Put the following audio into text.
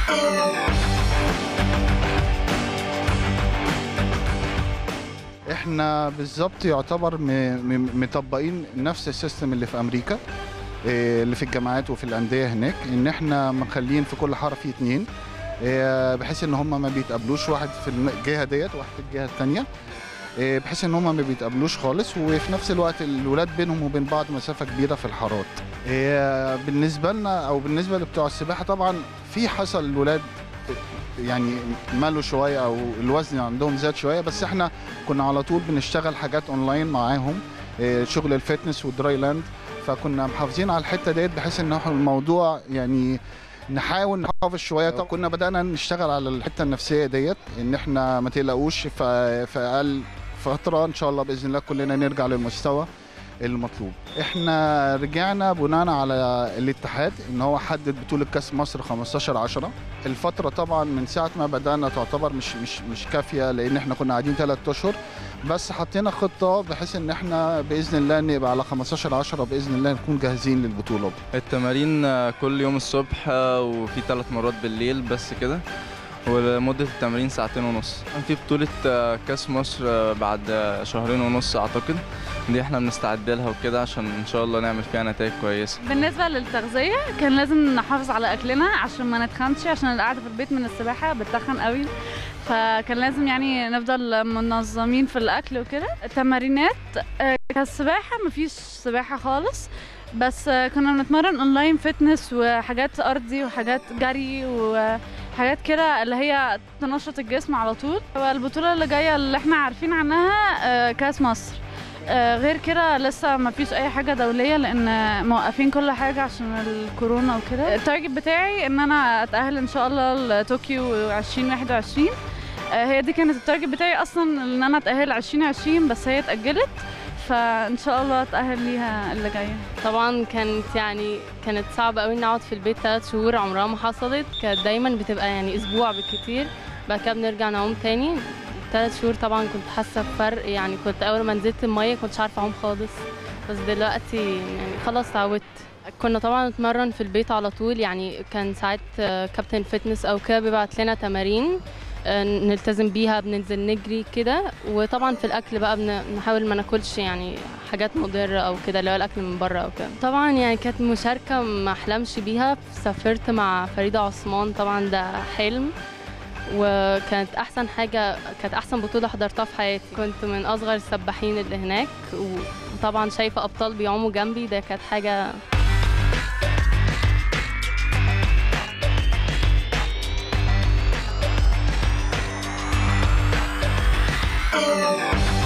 احنا بالظبط يعتبر م- م- مطبقين نفس السيستم اللي في امريكا إيه، اللي في الجامعات وفي الانديه هناك ان احنا مخلين في كل حاره في اتنين إيه، بحيث ان هم ما بيتقابلوش واحد في الجهه ديت وواحد في الجهه الثانيه بحيث ان هم ما بيتقابلوش خالص وفي نفس الوقت الولاد بينهم وبين بعض مسافه كبيره في الحارات إيه، بالنسبه لنا او بالنسبه لبتوع السباحه طبعا في حصل الولاد يعني مالوا شويه او الوزن عندهم زاد شويه بس احنا كنا على طول بنشتغل حاجات اونلاين معاهم إيه، شغل الفتنس والدراي لاند فكنا محافظين على الحته ديت بحيث ان احنا الموضوع يعني نحاول نحافظ شويه طب كنا بدانا نشتغل على الحته النفسيه ديت ان احنا ما تقلقوش ف- في اقل فتره ان شاء الله باذن الله كلنا نرجع للمستوى المطلوب احنا رجعنا بناء على الاتحاد ان هو حدد بطوله كاس مصر 15 10 الفتره طبعا من ساعه ما بدانا تعتبر مش مش مش كافيه لان احنا كنا قاعدين ثلاث اشهر بس حطينا خطه بحيث ان احنا باذن الله نبقى على 15 10 باذن الله نكون جاهزين للبطوله التمارين آه، كل يوم الصبح آه، وفي ثلاث مرات بالليل بس كده ولمدة التمرين ساعتين ونص كان في بطولة آه، كاس مصر آه، بعد آه، شهرين ونص أعتقد دي احنا بنستعد لها وكده عشان إن شاء الله نعمل فيها نتائج كويسة بالنسبة للتغذية كان لازم نحافظ على أكلنا عشان ما نتخنش عشان القعدة في البيت من السباحة بتخن قوي فكان لازم يعني نفضل منظمين في الأكل وكده التمارينات آه، كالسباحة مفيش سباحة خالص بس آه، كنا بنتمرن اونلاين فتنس وحاجات ارضي وحاجات جري وحاجات كده اللي هي تنشط الجسم على طول والبطولة اللي جاية اللي احنا عارفين عنها آه، كاس مصر آه، غير كده لسه ما فيش اي حاجه دوليه لان موقفين كل حاجه عشان الكورونا وكده التارجت بتاعي ان انا اتاهل ان شاء الله لطوكيو 2021 آه، هي دي كانت التارجت بتاعي اصلا ان انا اتاهل 2020 بس هي اتاجلت فان شاء الله اتاهل ليها اللي جايه طبعا كانت يعني كانت صعبة قوي اني اقعد في البيت ثلاث شهور عمرها ما حصلت كانت دايما بتبقى يعني اسبوع بالكتير بعد كده بنرجع نعوم تاني ثلاث شهور طبعا كنت حاسة بفرق يعني كنت اول ما نزلت المية كنتش عارفة اعوم خالص بس دلوقتي يعني خلاص اتعودت كنا طبعا نتمرن في البيت على طول يعني كان ساعات آه، كابتن فتنس او كده بيبعت لنا تمارين آه، نلتزم بيها بننزل نجري كده وطبعا في الاكل بقى بنحاول ما ناكلش يعني حاجات مضره او كده اللي هو الاكل من بره او كده طبعا يعني كانت مشاركه ما احلمش بيها سافرت مع فريده عثمان طبعا ده حلم وكانت احسن حاجه كانت احسن بطوله حضرتها في حياتي كنت من اصغر السباحين اللي هناك وطبعا شايفه ابطال بيعوموا جنبي ده كانت حاجه Thank you.